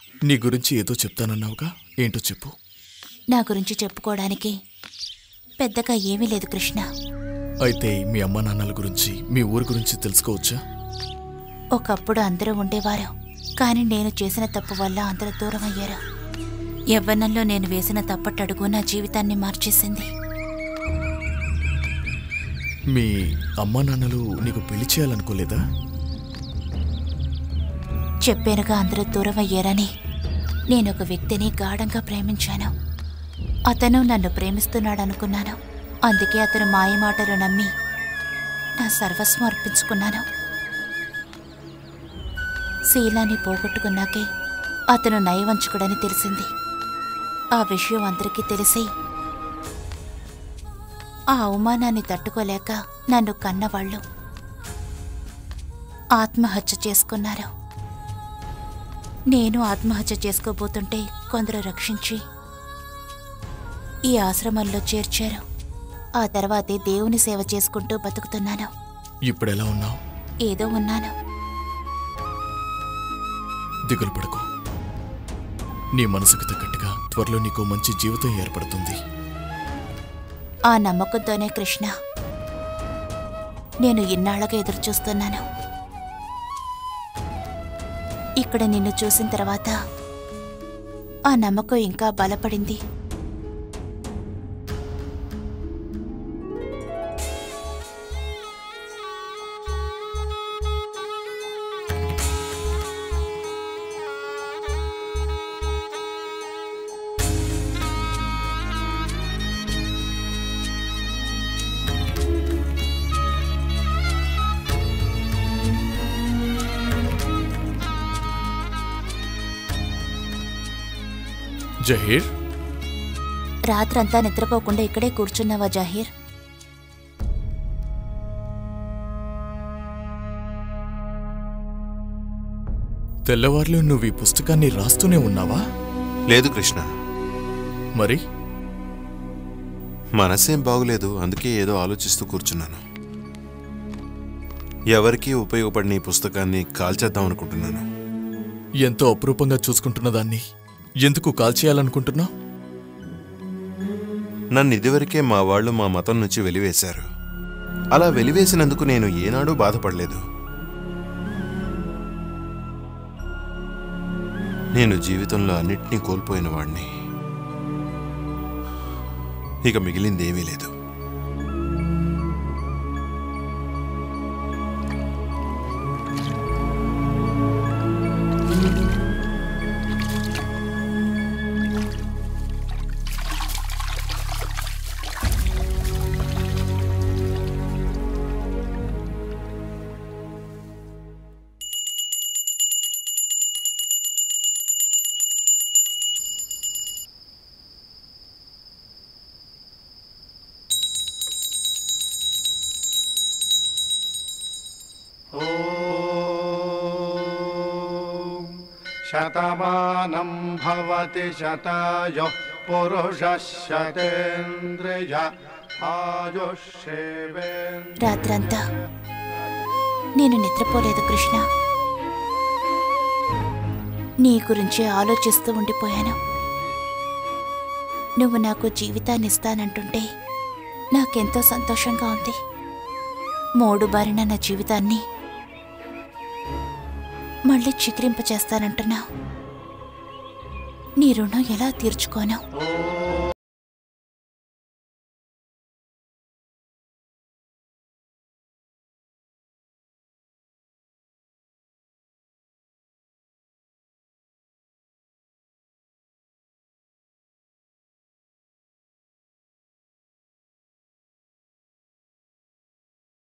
నీ గురించి ఏదో చెప్తానన్నావుగా ఏంటో చెప్పు నా గురించి చెప్పుకోవడానికి పెద్దగా ఏమీ లేదు కృష్ణ అయితే మీ అమ్మా నాన్నల గురించి మీ ఊరి గురించి తెలుసుకోవచ్చా ఒకప్పుడు అందరూ ఉండేవారు కానీ నేను చేసిన తప్పు వల్ల అందరూ దూరం అయ్యారు యవ్వనంలో నేను వేసిన తప్పటడుగు నా జీవితాన్ని మార్చేసింది మీ అమ్మా నాన్నలు నీకు పెళ్లి చేయాలనుకోలేదా చెప్పానుగా అందరూ దూరం అయ్యారని నేను ఒక వ్యక్తిని గాఢంగా ప్రేమించాను అతను నన్ను ప్రేమిస్తున్నాడు అనుకున్నాను అందుకే అతను మాయ మాటలు నమ్మి నా సర్వస్వం అర్పించుకున్నాను శీలాన్ని పోగొట్టుకున్నాకే అతను నయవంచుకుడని తెలిసింది ఆ విషయం అందరికీ తెలిసి ఆ అవమానాన్ని తట్టుకోలేక నన్ను కన్నవాళ్ళు ఆత్మహత్య చేసుకున్నారు నేను ఆత్మహత్య చేసుకోబోతుంటే కొందరు రక్షించి ఈ ఆశ్రమంలో చేర్చారు ఆ తర్వాతే దేవుని సేవ చేసుకుంటూ బతుకుతున్నాను ఇప్పుడెలా ఉన్నావు ఏదో ఉన్నాను దిగులు పడకు నీ మనసుకు తగ్గట్టుగా త్వరలో నీకు మంచి జీవితం ఏర్పడుతుంది ఆ నమ్మకంతోనే కృష్ణ నేను ఇన్నాళ్ళగా ఎదురు చూస్తున్నాను ఇక్కడ నిన్ను చూసిన తర్వాత ఆ నమ్మకం ఇంకా బలపడింది జహీర్ రాత్రంతా నిద్రపోకుండా ఇక్కడే కూర్చున్నావా జాహీర్ తెల్లవారులు నువ్వు ఈ పుస్తకాన్ని రాస్తూనే ఉన్నావా లేదు కృష్ణ మరి మనసేం బాగులేదు అందుకే ఏదో ఆలోచిస్తూ కూర్చున్నాను ఎవరికీ ఉపయోగపడిన ఈ పుస్తకాన్ని కాల్చేద్దాం అనుకుంటున్నాను ఎంతో అపురూపంగా చూసుకుంటున్న దాన్ని ఎందుకు కాల్చేయాలనుకుంటున్నావు నన్ను ఇదివరకే మా వాళ్ళు మా మతం నుంచి వెలివేశారు అలా వెలివేసినందుకు నేను ఏనాడూ బాధపడలేదు నేను జీవితంలో అన్నిటినీ కోల్పోయిన వాడిని ఇక మిగిలింది ఏమీ లేదు शतमानं भवति शतायुः पुरुषः शतेन्द्रिय आयुष्येवेन्द्र రాత్రంతా నేను నిద్రపోలేదు కృష్ణ నీ గురించి ఆలోచిస్తూ ఉండిపోయాను నువ్వు నాకు జీవితాన్ని ఇస్తానంటుంటే నాకెంతో సంతోషంగా ఉంది మూడు బారిన నా జీవితాన్ని మళ్ళీ చికిరింపచేస్తానంటున్నావు నీ రుణం ఎలా తీర్చుకోను ॐ